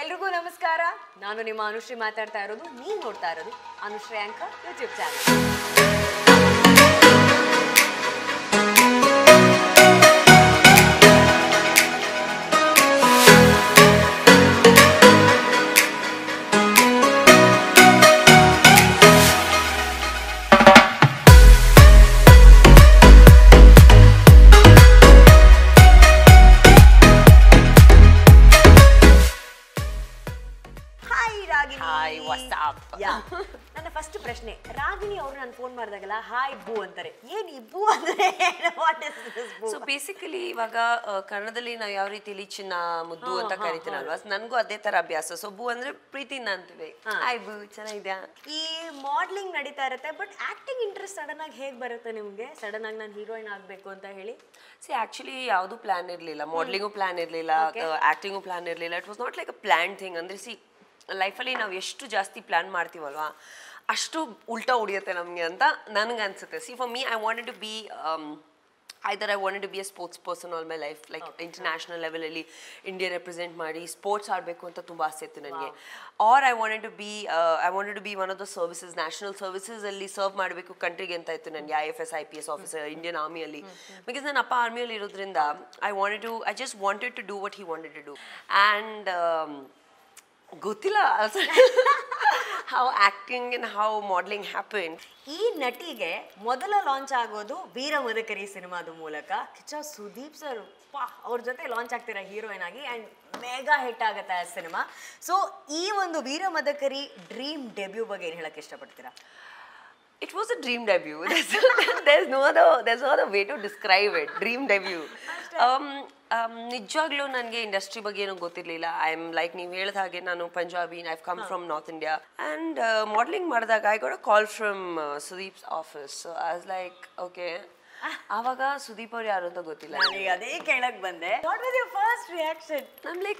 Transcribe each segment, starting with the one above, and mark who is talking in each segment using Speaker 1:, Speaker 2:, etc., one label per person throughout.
Speaker 1: ಎಲ್ರಿಗೂ ನಮಸ್ಕಾರ ನಾನು ನಿಮ್ಮ ಅನುಶ್ರೀ ಮಾತಾಡ್ತಾ ಇರೋದು ನೀವು ನೋಡ್ತಾ ಇರೋದು ಅನುಶ್ರೀ ಅಂಕ YouTube channel hi Ragini
Speaker 2: Hi, what's up?
Speaker 1: Yeah ನನ್ನ ಫಸ್ಟ್ ಪ್ರಶ್ನೆ ರಾಗಿಣಿ ಅವರು ನಾನು ಫೋನ್ ಮಾಡಿದಾಗಲ್ಲ ಹಾಯ್ ಬೂ ಅಂತಾರೆ ಏನ್ ಈ ಬೂ ಅಂದ್ರೆ what is this boo
Speaker 2: so basically ಇವಾಗ ಆ, ಕನ್ನಡದಲ್ಲಿ ನಾವು ಯಾವ ರೀತಿಲಿ ಚಿನ್ನ ಮುದ್ದು ಅಂತ ಕರಿತೀನಲ್ವಾ ನನಗೂ ಅದೇ ತರ ಅಭ್ಯಾಸ ಸೊ ಬೂ ಅಂದ್ರೆ ಪ್ರೀತಿನ ಅಂತೀವಿ ಹಾಯ್ ಬೂ ಚೆನ್ನಾಗಿದ್ಯಾ
Speaker 1: ಈ ಮಾಡ್ಲಿಂಗ್ ನಡೀತಾ ಇರುತ್ತೆ ಬಟ್ ಆಕ್ಟಿಂಗ್ ಇಂಟ್ರೆಸ್ಟ್ ಸಡನ್ ಆಗಿ ಹೇಗ್ ಬರುತ್ತೆ ನಿಮ್ಗೆ ಸಡನ್ ಆಗಿ ನಾನು ಹೀರೋಯಿನ್ ಆಗ್ಬೇಕು ಅಂತ ಹೇಳಿ
Speaker 2: ಸಿ ಆಕ್ಚುಲಿ ಯಾವುದು ಪ್ಲಾನ್ ಇರಲಿಲ್ಲ ಮಾಡ್ಲಿಂಗು ಪ್ಲಾನ್ ಇರಲಿಲ್ಲ ಆಕ್ಟಿಂಗು ಪ್ಲಾನ್ ಇರಲಿಲ್ಲ it was not like a plan thing ಅಂದ್ರೆ ಸಿ ಲೈಫಲ್ಲಿ ನಾವು ಎಷ್ಟು ಜಾಸ್ತಿ ಪ್ಲಾನ್ ಮಾಡ್ತೀವಲ್ವಾ ಅಷ್ಟು ಉಲ್ಟಾ ಹೊಡಿಯುತ್ತೆ ನಮಗೆ ಅಂತ ನನಗೆ ಅನ್ಸುತ್ತೆ see for me I wanted to be either I wanted to be a sports person all my life like international ಲೆವೆಲಲ್ಲಿ ಇಂಡಿಯಾ ರೆಪ್ರೆಸೆಂಟ್ ಮಾಡಿ ಸ್ಪೋರ್ಟ್ಸ್ ಆಡಬೇಕು ಅಂತ ತುಂಬ ಆಸೆ ಇತ್ತು ನನಗೆ or I wanted to be I wanted to be one of the services national services ಅಲ್ಲಿ serve ಮಾಡಬೇಕು ಕಂಟ್ರಿಗೆ ಅಂತ ಇತ್ತು ನನಗೆ I F S I P S officer Indian ಆರ್ಮಿಯಲ್ಲಿ ಬಿಕಾಸ್ ನನ್ನ ಅಪ್ಪ ಆರ್ಮಿಯಲ್ಲಿ ಇರೋದ್ರಿಂದ I wanted to I just wanted to do what he wanted to do and ಗೊತ್ತಿಲ್ಲ how acting and how modelling happen
Speaker 1: ಈ ನಟಿಗೆ ಮೊದಲ ಲಾಂಚ್ ಆಗೋದು ವೀರ ಮದಕರಿ ಸಿನಿಮಾದ ಮೂಲಕ ಕಿಚ್ಚ ಸುದೀಪ್ ಸರ್ ಪಾ ಅವ್ರ ಜೊತೆ ಲಾಂಚ್ ಆಗ್ತೀರಾ ಹೀರೋಯಿನ್ ಆಗಿ ಆ್ಯಂಡ್ ಮೇಗಾ ಹಿಟ್ ಆಗುತ್ತೆ ಆ ಸಿನಿಮಾ ಸೊ ಈ ಒಂದು ವೀರ ಮದಕರಿ ಡ್ರೀಮ್ ಡೆಬ್ಯೂ ಬಗ್ಗೆ ಏನು ಹೇಳಕ್ಕೆ ಇಷ್ಟಪಡ್ತೀರಾ
Speaker 2: It was a dream debut. There's, there's no other there's no other way to describe it. Dream debut. Um, um, ನಿಜವಾಗ್ಲೂ ನನಗೆ ಇಂಡಸ್ಟ್ರಿ ಬಗ್ಗೆ ಏನೂ ಗೊತ್ತಿರಲಿಲ್ಲ ಐ ಆಮ್ ಲೈಕ್ ನೀವು ಹೇಳಿದ ಹಾಗೆ ನಾನು Punjabi I've come from north India and modelling ಮಾಡಿದಾಗ I got a call from Sudeep's office I was like okay ಆವಾಗ ಸುದೀಪ್ ಅವ್ರು ಯಾರು ಅಂತ ಗೊತ್ತಿಲ್ಲ
Speaker 1: ನನಗೆ ಅದೇ ಕೇಳಕ್ ಬಂದೆ what was your first reaction
Speaker 2: I'm like,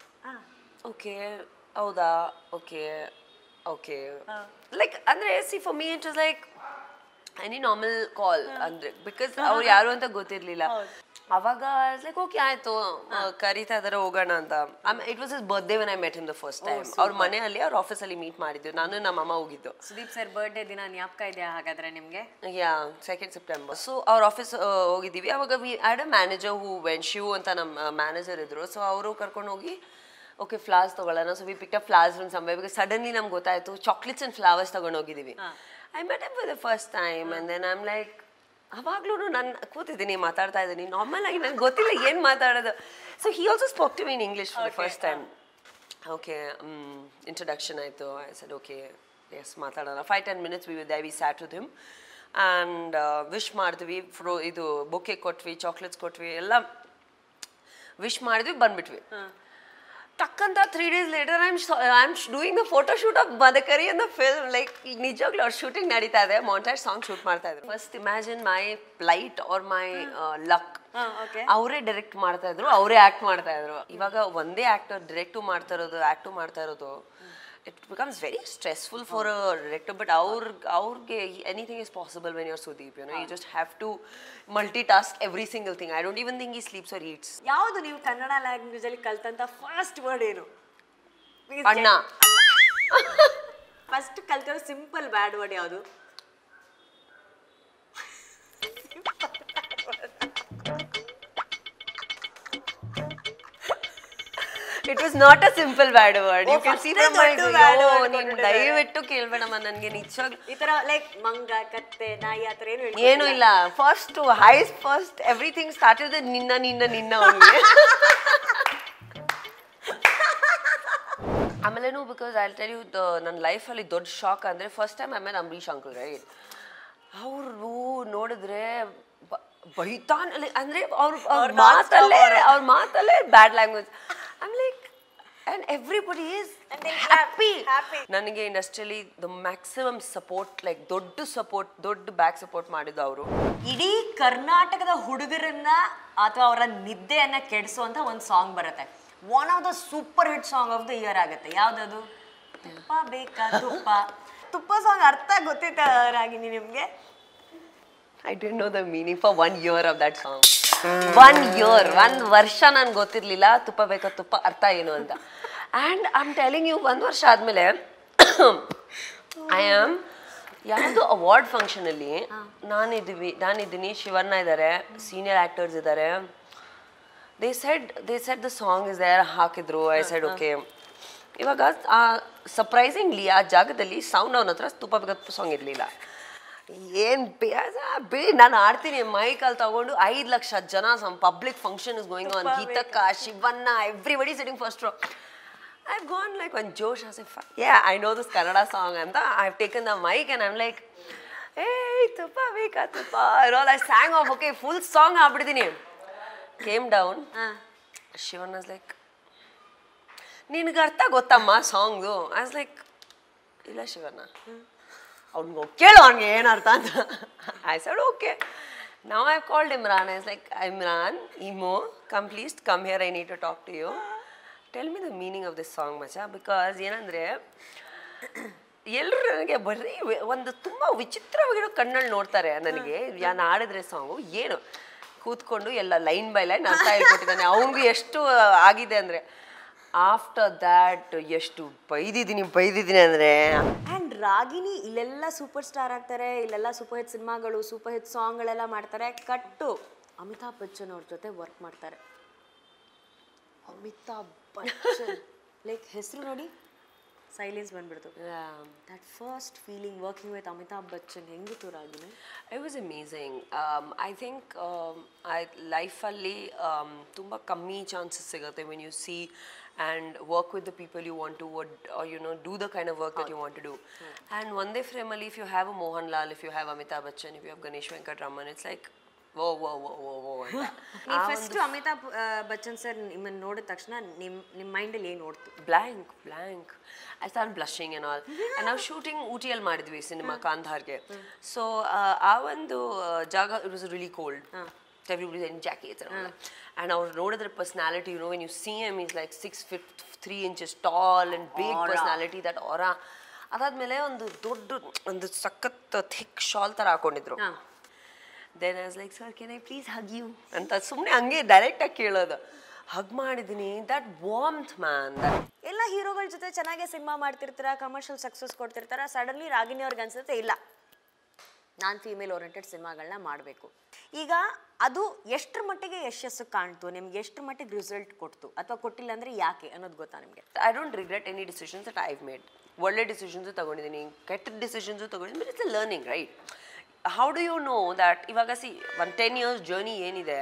Speaker 2: okay ಹೌದಾ ಓಕೆ ಓಕೆ ಲೈಕ್ ಅಂದ್ರೆ see for me it was like any normal call ಅಂದ್ರೆ ಬಿಕಾಸ್ ಅವ್ರು ಯಾರು ಅಂತ ಗೊತ್ತಿರ್ಲಿಲ್ಲ ಅವಾಗ ಲೈಕ್ ಓಕೆ ಆಯ್ತು ಆ, ಕರೀತಾ ಇದಾರೆ ಹೋಗೋಣ ಅಂತ it was is birthday when I met in the first time ಅವ್ರ ಮನೆಯಲ್ಲಿ ಅವ್ರ ಆಫೀಸಲ್ಲಿ ಮೀಟ್ ಮಾಡಿದ್ದು ನಾನು ನಮ್ಮ ಅಮ್ಮ ಹೋಗಿದ್ದು
Speaker 1: ಸುದೀಪ್ ಸರ್ ಬರ್ಡೇ ದಿನ ಜ್ಞಾಪಕ ಇದೆಯಾ ಹಾಗಾದ್ರೆ ನಿಮ್ಗೆ
Speaker 2: ಯಾ ಸೆಕೆಂಡ್ ಸೆಪ್ಟೆಂಬರ್ ಸೊ ಅವ್ರ ಆಫೀಸ್ ಹೋಗಿದ್ದೀವಿ ಅವಾಗ we had a manager who when Shiv ಅಂತ ನಮ್ಮ ಮ್ಯಾನೇಜರ್ ಇದ್ರು ಸೊ ಅವರು ಕರ್ಕೊಂಡು ಹೋಗಿ ಓಕೆ ಫ್ಲವರ್ಸ್ ತೊಗೊಳ್ಳೋಣ so we pick up flowers from ಸಂಬೈ ಬಿಕಾಸ್ ಸಡನ್ಲಿ ನಮ್ಗೆ ಗೊತ್ತಾಯ್ತು ಚಾಕ್ಲೇಟ್ಸ್ ಆ್ಯಂಡ್ ಫ್ಲವರ್ಸ್ ತೊಗೊಂಡು ಹೋಗಿದ್ದೀವಿ I met him for the first time and then I'm like ಅವಾಗ್ಲೂ ನಾನು ಕೂತಿದ್ದೀನಿ ಮಾತಾಡ್ತಾ ಇದ್ದೀನಿ ನಾರ್ಮಲ್ ಆಗಿ ನಂಗೆ ಗೊತ್ತಿಲ್ಲ ಏನು ಮಾತಾಡೋದು so he also spoke to me in English for the first time okay introduction ಆಯಿತು ಐ ಸೆಡ್ ಓಕೆ ಎಸ್ ಮಾತಾಡೋಣ five ten minutes we they we sat with him and wish ಮಾಡಿದ್ವಿ ಫ್ರೋ ಇದು ಬೊಕ್ಕೆ ಕೊಟ್ವಿ ಚಾಕ್ಲೇಟ್ಸ್ ಕೊಟ್ವಿ ಎಲ್ಲ ವಿಶ್ ಮಾಡಿದ್ವಿ ಬಂದ್ಬಿಟ್ವಿ ಟಕ್ಕಂತ three days later I am I am doing the photo shoot of ಬದಕರಿ ಅಂತ ಫಿಲ್ಮ್ ಲೈಕ್ ಈಗ ನಿಜವಾಗ್ಲೂ ಅವ್ರು ಶೂಟಿಂಗ್ ನಡೀತಾ ಇದೆ ಮಾಂಟಾಜ್ ಸಾಂಗ್ ಶೂಟ್ ಮಾಡ್ತಾ ಇದ್ರು first imagine my light or my luck
Speaker 1: okay.
Speaker 2: ಅವರೇ ಡೈರೆಕ್ಟ್ ಮಾಡ್ತಾ ಇದ್ರು ಅವರೇ ಆಕ್ಟ್ ಮಾಡ್ತಾ ಇದ್ರು ಇವಾಗ ಒಂದೇ ಆಕ್ಟರ್ ಡೈರೆಕ್ಟು ಮಾಡ್ತಾ ಇರೋದು ಆಕ್ಟು ಮಾಡ್ತಾ ಇರೋದು it becomes very stressful for a director but ಅವ್ರ ಅವ್ರಿಗೆ anything is possible when your Sudeep you know you just have to multi task every single thing I don't even think he sleeps or eats
Speaker 1: ಯಾವುದು ನೀವು Kannada language ಅಲ್ಲಿ ಕಲ್ತಂತ first word ಏನು
Speaker 2: ಅಣ್ಣ
Speaker 1: first ಕಲ್ತಿರೋ simple bad word ಯಾವುದು
Speaker 2: it was not a simple bad word you
Speaker 1: oh,
Speaker 2: can see
Speaker 1: first
Speaker 2: from my
Speaker 1: ದೊಡ್ಡ bad word
Speaker 2: ನೀನು
Speaker 1: ಕೊಟ್ಟಿದ್ದಾರೆ.
Speaker 2: ದಯವಿಟ್ಟು ಕೇಳ್ಬೇಡಮ್ಮ ನನಗೆ ನಿಜವಾಗ್ಲೂ
Speaker 1: ಈ ತರ ಲೈಕ್ ಮಂಗ ಕತ್ತೆ ನಾಯಿ ಆತರ ಏನು ಹೇಳಿ
Speaker 2: ಏನೂ ಇಲ್ಲ first his first everything started ನಿನ್ನ ನಿನ್ನ ನಿನ್ನ ಅವ್ನಿಗೆ ಆಮೇಲೆನು ಬಿಕಾಸ್ ಐ ಟೆಲ್ ಯು ನನ್ನ ಲೈಫಲ್ಲಿ ದೊಡ್ಡ ಶಾಕ್ ಅಂದರೆ ಫಸ್ಟ್ ಟೈಮ್ ಆಮೇಲೆ ಅಂಬರೀಷ್ ಅಂಕಲ್ ರೈಟ್ ಅವರು ನೋಡಿದ್ರೆ ಬ- ಬೈತಾನ್ ಅಂದರೆ ಅವ್ರ ಅವ್ರ
Speaker 1: ಅವ್ರ್ non-stop
Speaker 2: ಮಾತಲ್ಲೇ
Speaker 1: ಅವ್ರು.
Speaker 2: ಅವ್ರ ಮಾತಲ್ಲೇ bad language I'm like and everybody is
Speaker 1: And they clap,
Speaker 2: happy
Speaker 1: happy.
Speaker 2: ನನಗೆ ಇಂಡಸ್ಟ್ರಿಯಲ್ಲಿ ದ ಮ್ಯಾಕ್ಸಿಮಮ್ ಸಪೋರ್ಟ್ ಲೈಕ್ ದೊಡ್ಡ ಸಪೋರ್ಟ್ ದೊಡ್ಡ ಬ್ಯಾಕ್ ಸಪೋರ್ಟ್ ಮಾಡಿದ್ದು ಅವರು
Speaker 1: ಇಡೀ ಕರ್ನಾಟಕದ ಹುಡುಗರನ್ನ ಅಥವಾ ಅವರ ನಿದ್ದೆಯನ್ನ ಕೆಡಿಸುವಂತ ಒಂದು ಸಾಂಗ್ ಬರುತ್ತೆ one of the super hit song of the year ಆಗುತ್ತೆ ಯಾವ್ದದು ತುಪ್ಪ ಬೇಕಾ ತುಪ್ಪ ತುಪ್ಪ ಸಾಂಗ್ ಅರ್ಥ ಗೊತ್ತಿತ್ತ ರಾಗಿನಿ ನಿಮ್ಗೆ
Speaker 2: I didn't know the meaning for one year of that song one year ಒಂದು ವರ್ಷ ನನ್ಗೆ ಗೊತ್ತಿರಲಿಲ್ಲ ತುಪ್ಪ ಬೇಕಾ ತುಪ್ಪ ಅರ್ಥ ಏನು ಅಂತ and I am telling you ಒಂದು ವರ್ಷ ಆದಮೇಲೆ ಐ ಆಮ್ ಯಾವುದೋ ಅವಾರ್ಡ್ ಫಂಕ್ಷನಲ್ಲಿ ನಾನಿದ್ದೀವಿ ನಾನಿದ್ದೀನಿ ಶಿವಣ್ಣ ಇದ್ದಾರೆ ಸೀನಿಯರ್ ಆ್ಯಕ್ಟರ್ಸ್ ಇದ್ದಾರೆ they said they said the song is there ಹಾಕಿದ್ರು ಐ ಸೆಡ್ ಓಕೆ ಇವಾಗ ಆ ಸರ್ಪ್ರೈಸಿಂಗ್ಲಿ ಆ ಜಾಗದಲ್ಲಿ ಸೌಂಡ್ ಅವನ ಹತ್ರ ತುಪ್ಪ ಬೇಗ ಸಾಂಗ್ ಇರಲಿಲ್ಲ ಏನು ಬಿಡಿ ನಾನು ಆಡ್ತೀನಿ ಮೈಕಲ್ಲಿ ತಗೊಂಡು ಐದು ಲಕ್ಷ ಜನ some public function is going on ಗೀತಕ್ಕ Shivanna everybody sitting first row I gone like one josh as a yeah I know this Kannada song ಅಂತ I have taken the mic and I'm like ಏಯ್ ತುಪ್ಪ ಬೇಕಾ ತುಪ್ಪ ರೋಲ್ I sang off okay full song ಆಗ್ಬಿಟ್ಟಿದ್ದೀನಿ came down Shivanna like ನಿನಗೆ ಅರ್ಥ ಗೊತ್ತಮ್ಮ ಸಾಂಗ್ದು I like ಇಲ್ಲ ಶಿವಣ್ಣ ಅವ್ನಿಗೆ ಕೇಳು ಅವ್ನಿಗೆ ಏನು ಅರ್ಥ ಅಂತ ಐ ಸೆಡ್ ಓಕೆ ನಾವು I called Imran I's like Imran Immo come please come here I need to talk to you tell me the meaning of this song ಮಚ ಬಿಕಾಸ್ ಏನಂದರೆ ಎಲ್ಲರೂ ನನಗೆ ಬರೀ ವಿ- ಒಂದು ತುಂಬ ವಿಚಿತ್ರವಾಗಿರೋ ಕಣ್ಣಲ್ಲಿ ನೋಡ್ತಾರೆ ನನಗೆ ನಾನು ಆಡಿದ್ರೆ ಸಾಂಗು ಏನು ಕೂತ್ಕೊಂಡು ಎಲ್ಲ ಲೈನ್ ಬೈ ಲೈನ್ ಅರ್ಥ ಹೇಳ್ಕೊಟ್ಟಿದ್ದಾನೆ ಅವನಿಗೂ ಎಷ್ಟು ಆಗಿದೆ ಅಂದರೆ ಆಫ್ಟರ್ ದ್ಯಾಟ್ ಎಷ್ಟು ಬೈದಿದ್ದೀನಿ ಬೈದಿದ್ದೀನಿ ಅಂದರೆ
Speaker 1: ಆ್ಯಂಡ್ ರಾಗಿಣಿ ಇಲ್ಲೆಲ್ಲ ಸೂಪರ್ ಸ್ಟಾರ್ ಆಗ್ತಾರೆ ಇಲ್ಲೆಲ್ಲ ಸೂಪರ್ ಹಿಟ್ ಸಿನಿಮಾಗಳು ಸೂಪರ್ ಹಿಟ್ ಸಾಂಗ್ಗಳೆಲ್ಲ ಮಾಡ್ತಾರೆ ಕಟ್ಟು ಅಮಿತಾಬ್ ಬಚ್ಚನ್ ಅವ್ರ ಜೊತೆ ವರ್ಕ್ ಮಾಡ್ತಾರೆ ಅಮಿತಾಬ್ ಬಚ್ಚನ್ ಲೈಕ್ ಹೆಸರು ನೋಡಿ ಸೈಲೆನ್ಸ್ ಬಂದ್ಬಿಡ್ತು that first feeling working with Amitabh Bachchan ಹೆಂಗಿತ್ತು Ragini
Speaker 2: I was amazing I think I ಲೈಫಲ್ಲಿ ತುಂಬ ಕಮ್ಮಿ ಚಾನ್ಸಸ್ ಸಿಗುತ್ತೆ when you see and work with the people you want to would you know do the kind of work that you want to do and ಒಂದೇ ಫ್ರೇಮಲ್ಲಿ if you have a Mohan Lal if you have Amitabh Bachchan if you have Ganesh Venkatraman it's like ವೋ wow wow wow wow ಅಂತ
Speaker 1: ಈ first Amitabh ಆ, Bachchan sir ನಿಮ್ಮನ್ನು ನೋಡಿದ ತಕ್ಷಣ ನಿಮ್ಮ ನಿಮ್ಮ ಮೈಂಡಲ್ಲಿ ಏನು ಓಡ್ತು
Speaker 2: blank blank I start blushing and all and ನಾವು ಶೂಟಿಂಗ್ ಊಟಿಯಲ್ಲಿ ಮಾಡಿದ್ವಿ ಸಿನಿಮಾ ಕಾಂಧಾರ್ಗೆ ಸೊ ಆ ಒಂದು ಆ, ಜಾಗ it was really cold everybody in jackets and ಅವ್ರು ನೋಡಿದ್ರೆ personality you know when you see him is like six feet three inches tall and big personality that ಅವರ ಅದಾದ್ಮೇಲೆ ಒಂದು ದೊಡ್ಡ ಒಂದು ಸಖತ್ ಥಿಕ್ ಶಾಲ್ ಥರ ಹಾಕೊಂಡಿದ್ರು
Speaker 1: ಹಾಂ
Speaker 2: then I's like sir can I please hug you ಅಂತ ಸುಮ್ಮನೆ ಹಂಗೆ ಡೈರೆಕ್ಟಾಗಿ ಕೇಳೋದು ಹಗ್ ಮಾಡಿದ್ದೀನಿ ದಟ್ ವಾಮ್ತ್ ಮ್ಯಾನ್ ದಟ್
Speaker 1: ಎಲ್ಲ ಹೀರೋಗಳ ಜೊತೆ ಚೆನ್ನಾಗಿ ಸಿನಿಮಾ ಮಾಡ್ತಿರ್ತಾರ ಕಮರ್ಷಿಯಲ್ ಸಕ್ಸಸ್ ಕೊಡ್ತಿರ್ತಾರ ಸಡನ್ಲಿ ರಾಗಿಣಿ ಅವ್ರಿಗೆ ಅನ್ಸುತ್ತೆ ಇಲ್ಲ ನಾನು ಫೀಮೇಲ್ ಓರಿಯೆಂಟೆಡ್ ಸಿನಿಮಾಗಳನ್ನ ಮಾಡಬೇಕು ಈಗ ಅದು ಎಷ್ಟರ ಮಟ್ಟಿಗೆ ಯಶಸ್ಸು ಕಾಣ್ತು ನಿಮ್ಗೆ ಎಷ್ಟರ ಮಟ್ಟಿಗೆ ರಿಸಲ್ಟ್ ಕೊಡ್ತು ಅಥವಾ ಕೊಟ್ಟಿಲ್ಲ ಅಂದ್ರೆ ಯಾಕೆ ಅನ್ನೋದು ಗೊತ್ತಾ ನಿಮಗೆ
Speaker 2: I don't regret any decisions that I've made ಒಳ್ಳೆ ಡಿಸಿಷನ್ಸು ತಗೊಂಡಿದ್ದೀನಿ ಕೆಟ್ಟ ಡಿಸಿಷನ್ಸು ತಗೊಂಡಿದ್ದೀನಿ it's a learning right how do you know that ಇವಾಗ see one ten years journey ಏನಿದೆ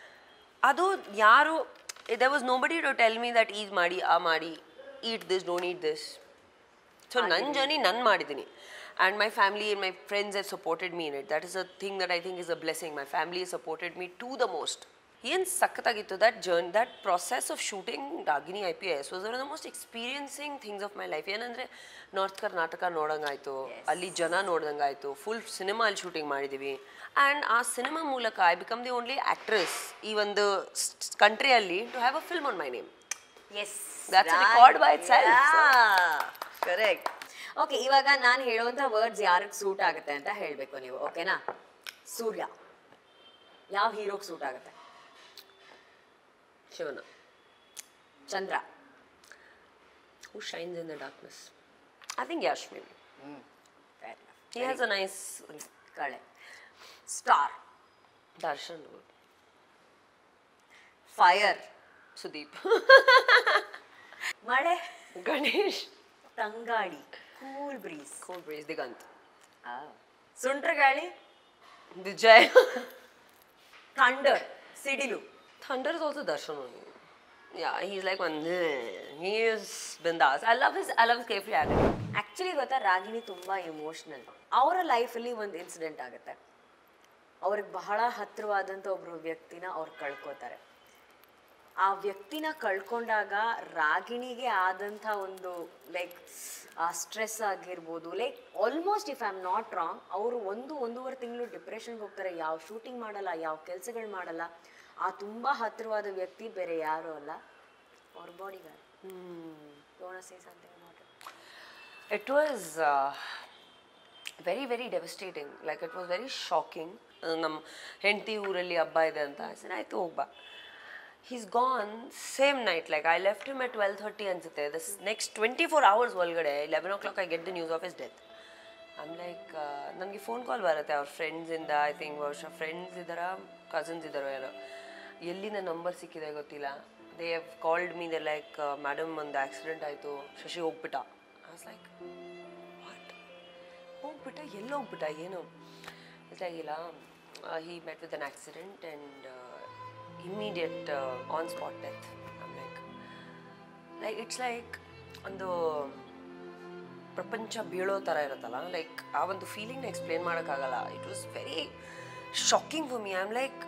Speaker 2: ಅದು ಯಾರು there was nobody to tell me that ಈದ್ ಮಾಡಿ ಆ ಮಾಡಿ eat this don't eat this so ನನ್ನ ಜರ್ನಿ ನಾನು ಮಾಡಿದ್ದೀನಿ and my family my friends uh supported me in it that is a thing that I think is a blessing my family supported me to the most ಏನು ಸಖತ್ತಾಗಿತ್ತು that journey that process of shooting Ragini I P S was one the most experiencing things of my life ಏನಂದರೆ north Karnataka ನೋಡಂಗಾಯ್ತು ಅಲ್ಲಿ ಜನ ನೋಡ್ದಂಗಾಯ್ತು full cinema ಅಲ್ಲಿ shooting ಮಾಡಿದ್ದೀವಿ and ಆ ಸಿನಿಮಾ ಮೂಲಕ I become the only actress ಈ ಒಂದು ಕಂಟ್ರಿಯಲ್ಲಿ to have a film on my name
Speaker 1: as
Speaker 2: That's a record by itself,
Speaker 1: correct okay ಇವಾಗ ನಾನು ಹೇಳುವಂತ ವರ್ಡ್ಸ್ ಯಾರಿಗೆ ಸೂಟ್ ಆಗುತ್ತೆ ಅಂತ ಹೇಳಬೇಕು ನೀವು ಓಕೆನಾ ಸೂರ್ಯ ಯಾವ ಹೀರೋಗೆ ಸೂಟ್ ಆಗುತ್ತೆ
Speaker 2: ಶಿವನ
Speaker 1: ಚಂದ್ರ
Speaker 2: who shines in the darkness. I think Yash maybe. He has a nice
Speaker 1: ಕಳೆ star
Speaker 2: darshan. good.
Speaker 1: Fire
Speaker 2: Sudeep.
Speaker 1: ಮಳೆ
Speaker 2: Ganesh.
Speaker 1: ತಂಗಾಳಿ cool breeze
Speaker 2: Cold breeze. Digant.
Speaker 1: ಸುಂಟ್ರ ಗಾಳಿ
Speaker 2: Vijay.
Speaker 1: ಥಂಡರ್ ಸಿಡಿಲು
Speaker 2: Thunder is also darshan only. Yeah, he's like one. He is bindas. I love his. I love his carefree attitude.
Speaker 1: Actually ಗೊತ್ತಾ ರಾಗಿಣಿ ತುಂಬಾ emotional ಅವರ ಲೈಫಲ್ಲಿ ಒಂದು ಇನ್ಸಿಡೆಂಟ್ ಆಗುತ್ತೆ ಅವ್ರಿಗೆ ಬಹಳ ಹತ್ತಿರವಾದಂಥ ಒಬ್ರು ವ್ಯಕ್ತಿನ ಅವ್ರು ಕಳ್ಕೊತಾರೆ ಆ ವ್ಯಕ್ತಿನ ಕಳ್ಕೊಂಡಾಗ ರಾಗಿಣಿಗೆ ಆದಂಥ ಒಂದು ಲೈಕ್ ಆ ಸ್ಟ್ರೆಸ್ ಆಗಿರ್ಬೋದು like almost if I am not wrong ಅವರು ಒಂದು ಒಂದೂವರೆ ತಿಂಗಳು ಡಿಪ್ರೆಷನ್ಗೆ ಹೋಗ್ತಾರೆ ಯಾವ ಶೂಟಿಂಗ್ ಮಾಡಲ್ಲ ಯಾವ ಕೆಲಸಗಳು ಮಾಡಲ್ಲ ಆ ತುಂಬ ಹತ್ತಿರವಾದ ವ್ಯಕ್ತಿ ಬೇರೆ ಯಾರೂ ಅಲ್ಲ ಅವ್ರ bodyguard say something about it
Speaker 2: It was uh, very, very devastating. Like, it was very shocking. ನಮ್ಮ ಹೆಂಡತಿ ಊರಲ್ಲಿ ಹಬ್ಬ ಇದೆ ಅಂತ ಸರಿ ಆಯಿತು ಹೋಗ್ಬಾ he's gone same night like I left him at twelve thirty ಅನ್ಸುತ್ತೆ this next twenty four hours ಒಳಗಡೆ eleven o'clock I get the news of his death I'm like ನನಗೆ ಫೋನ್ ಕಾಲ್ ಬರುತ್ತೆ ಅವ್ರ ಫ್ರೆಂಡ್ಸಿಂದ ಐ ಥಿಂಕ್ ಬಹುಶಃ friends ಇದ್ದಾರ cousins ಇದ್ದಾರೋ ಯಾರೋ ಎಲ್ಲಿಂದ ನಂಬರ್ ಸಿಕ್ಕಿದೆ ಗೊತ್ತಿಲ್ಲ they have called me they like madam ಒಂದು ಆಕ್ಸಿಡೆಂಟ್ ಆಯಿತು ಶಶಿ ಹೋಗ್ಬಿಟ್ಟ ವಾಸ್ ಲೈಕ್ ವಾಟ್ ಹೋಗ್ಬಿಟ್ಟ ಎಲ್ಲಿ ಹೋಗ್ಬಿಟ್ಟ ಏನು ಇದಾಗಿಲ್ಲ he met with an accident and immediate on spot death I'm like like it's like ಒಂದು ಪ್ರಪಂಚ ಬೀಳೋ ಥರ ಇರುತ್ತಲ್ಲ ಲೈಕ್ ಆ ಒಂದು ಫೀಲಿಂಗ್ನ ಎಕ್ಸ್ಪ್ಲೇನ್ ಮಾಡೋಕ್ಕಾಗಲ್ಲ it was very shocking for me I am like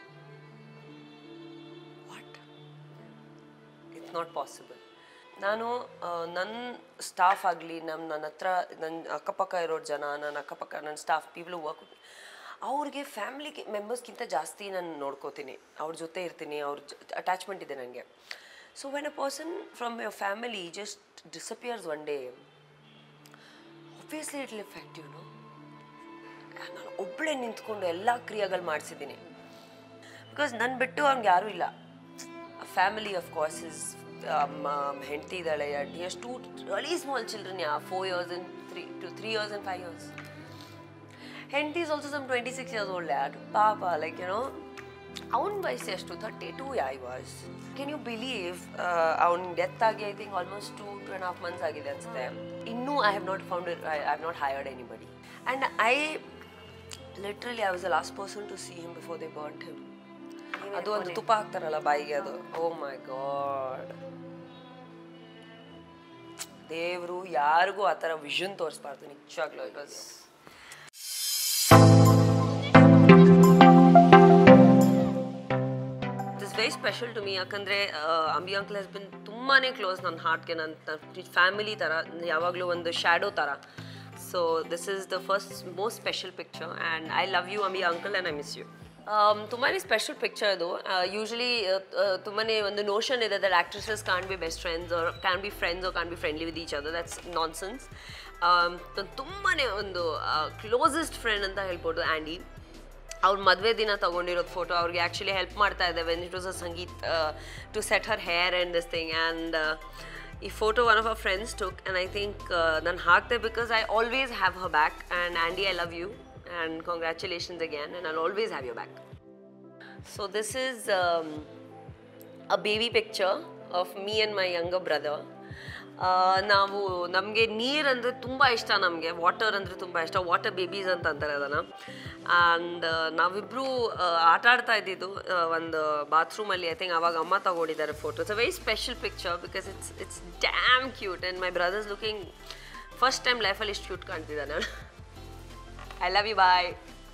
Speaker 2: what it's not possible ನಾನು ನನ್ನ ಸ್ಟಾಫ್ ಆಗಲಿ ನಮ್ಮ ನನ್ನ ಹತ್ರ ನನ್ನ ಅಕ್ಕಪಕ್ಕ ಇರೋ ಜನ ನನ್ನ ಅಕ್ಕಪಕ್ಕ ನನ್ನ ಸ್ಟಾಫ್ ಪೀಪಲ್ ವರ್ಕ್ ಅವ್ರಿಗೆ ಫ್ಯಾಮಿಲಿ ಮೆಂಬರ್ಸ್ಗಿಂತ ಜಾಸ್ತಿ ನಾನು ನೋಡ್ಕೋತೀನಿ ಅವ್ರ ಜೊತೆ ಇರ್ತೀನಿ ಅವ್ರ ಅಟ್ಯಾಚ್ಮೆಂಟ್ ಇದೆ ನನಗೆ so when a person from your family just disappears one day obviously it effect you know ನಾನು ಒಬ್ಬಳೇ ನಿಂತ್ಕೊಂಡು ಎಲ್ಲ ಕ್ರಿಯೆಗಳು ಮಾಡಿಸಿದ್ದೀನಿ ಬಿಕಾಸ್ ನನ್ನ ಬಿಟ್ಟು ಅವ್ನಿಗೆ ಯಾರೂ ಇಲ್ಲ ಫ್ಯಾಮಿಲಿ ಆಫ್ ಕೋರ್ಸ್ ಇಸ್ ಹೆಂಡತಿ ಇದ್ದಾಳೆ he has two really small children yeah four years and three two three years and five years ಹೆಂಡತಿ is also some twenty six years old lad ಪಾಪ ಲೈಕ್ ಏನೋ ಅವ್ನ ವಯಸ್ಸು ಎಷ್ಟು thirty two I was can you believe ಅವ್ನ death ಆಗಿ I think almost two to and half months ಆಗಿದೆ ಅನಿಸುತ್ತೆ ಇನ್ನೂ I have not found I have not hired anybody and I literally I was the last person to see him before they burnt him ಅದು ಒಂದು ತುಪ್ಪ ಹಾಕ್ತಾರಲ್ಲ ಬಾಯಿಗೆ ಅದು ಓ ಮೈ god ದೇವರು ಯಾರಿಗೂ ಆ ಥರ ವಿಷನ್ ತೋರಿಸ್ಬಾರ್ದು ನಿಜವಾಗ್ಲೂ it was is very special to me ಯಾಕಂದರೆ ಅಂಬಿ ಅಂಕಲ್ ಹಸ್ ಬಿನ್ ತುಂಬಾ ಕ್ಲೋಸ್ ನನ್ನ ಹಾರ್ಟ್ಗೆ ನನ್ನ ಫ್ಯಾಮಿಲಿ ಥರ ಯಾವಾಗಲೂ ಒಂದು ಶ್ಯಾಡೋ ಥರ so this is the first most special picture and I love you Ambi uncle and I miss you ತುಂಬಾ ಸ್ಪೆಷಲ್ ಪಿಕ್ಚರ್ ಅದು ಯೂಶಲಿ ತುಂಬಾ ಒಂದು ನೋಷನ್ ಇದೆ that actresses can't be best friends or can be friends or can be friendly with each other that's nonsense ತುಂಬಾ ಒಂದು closest friend ಅಂತ ಹೇಳ್ಬೋದು Andy ಅವ್ರ ಮದುವೆ ದಿನ ತೊಗೊಂಡಿರೋದು ಫೋಟೋ ಅವ್ರಿಗೆ ಆ್ಯಕ್ಚುಲಿ ಹೆಲ್ಪ್ ಮಾಡ್ತಾ ಇದೆ when it was a sangeet to set her hair and this thing and ಈ photo one of a friends took and I think ನಾನು ಹಾಕ್ತೆ because I always have her back and Andy I love you and congratulations again and I always have you back so this is a baby picture of me and my younger brother ನಾವು ನಮಗೆ ನೀರು ಅಂದರೆ ತುಂಬ ಇಷ್ಟ ನಮಗೆ water ಅಂದರೆ ತುಂಬ ಇಷ್ಟ ವಾಟರ್ ಬೇಬೀಸ್ ಅಂತ ಅಂತಾರೆ ಅದನ್ನು ಆ್ಯಂಡ್ ನಾವಿಬ್ಬರು ಆಟ ಆಡ್ತಾ ಇದ್ದಿದ್ದು ಒಂದು ಬಾತ್ರೂಮಲ್ಲಿ ಐ ಥಿಂಕ್ ಅವಾಗ ಅಮ್ಮ ತಗೊಂಡಿದ್ದಾರೆ photo it's a very special picture because it's it's damn cute and my brothers looking first time ಲೈಫಲ್ಲಿ ಇಷ್ಟು ಕ್ಯೂಟ್ ಕಾಣ್ತಿದ್ದಾನೆ I love you boy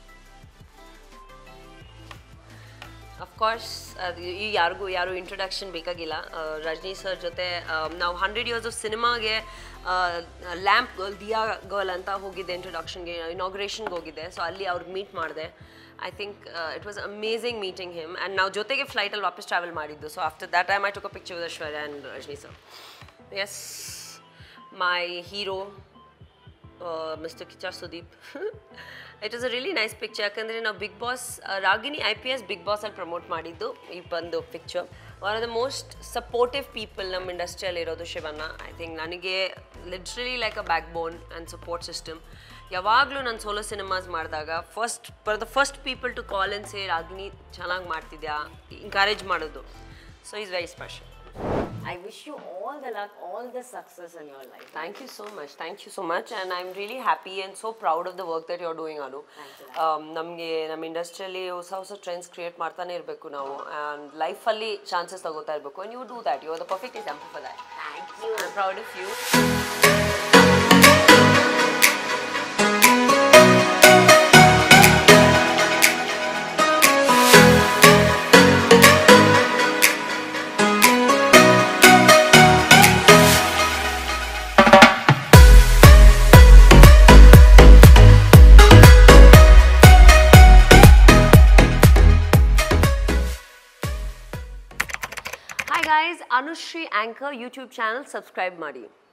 Speaker 2: of course ಅದು ಈ ಯಾರಿಗೂ ಯಾರು ಇಂಟ್ರೊಡಕ್ಷನ್ ಬೇಕಾಗಿಲ್ಲ ರಜನಿ ಸರ್ ಜೊತೆ ನಾವು ಹಂಡ್ರೆಡ್ ಇಯರ್ಸ್ ಆಫ್ ಸಿನಿಮಾಗೆ ಲ್ಯಾಂಪ್ ಗರ್ಲ್ ದಿಯಾ ಗರ್ಲ್ ಅಂತ ಹೋಗಿದ್ದೆ ಇಂಟ್ರೊಡಕ್ಷನ್ಗೆ ಇನಾಗ್ರೇಷನ್ಗೆ ಹೋಗಿದ್ದೆ ಸೊ ಅಲ್ಲಿ ಅವ್ರಿಗೆ ಮೀಟ್ ಮಾಡಿದೆ I think it was amazing meeting him and ನಾವು ಜೊತೆಗೆ ಫ್ಲೈಟಲ್ಲಿ ವಾಪಸ್ ಟ್ರಾವೆಲ್ ಮಾಡಿದ್ದು so after that time I took a picture with Aishwarya and Rajini sir as my hero mister Kiccha Sudeep it was a really nice picture ಯಾಕಂದರೆ ನಾವು big boss Ragini I P S big ಬಾಸಲ್ಲಿ promote ಮಾಡಿದ್ದು ಈ ಒಂದು picture one of the most supportive people ನಮ್ಮ ಇಂಡಸ್ಟ್ರಿಯಲ್ಲಿ ಇರೋದು Shivanna I think ನನಗೆ literally like a backbone and support system ಯಾವಾಗಲೂ ನಾನು ಸೋಲೋ ಸಿನಿಮಾಸ್ ಮಾಡಿದಾಗ first for the first people to call and say Ragini ಚೆನ್ನಾಗಿ ಮಾಡ್ತಿದ್ಯಾ ಎಂಕರೇಜ್ ಮಾಡೋದು so is very special
Speaker 1: I wish you all the luck, all the success in your life.
Speaker 2: Thank you so much. Thank you so much. And I'm really happy and so proud of the work that you're doing, Anu. ನಮಗೆ ನಮ್ಮ ಇಂಡಸ್ಟ್ರಿಯಲ್ಲಿ ಹೊಸ ಹೊಸ trends create ಮಾಡ್ತಾನೆ ಇರಬೇಕು ನಾವು and ಲೈಫಲ್ಲಿ chances ತಗೋತಾ ಇರಬೇಕು and you do that you are the perfect example for that
Speaker 1: Thank you.
Speaker 2: I proud of you hi guys Anushree anchor YouTube channel subscribe ಮಾಡಿ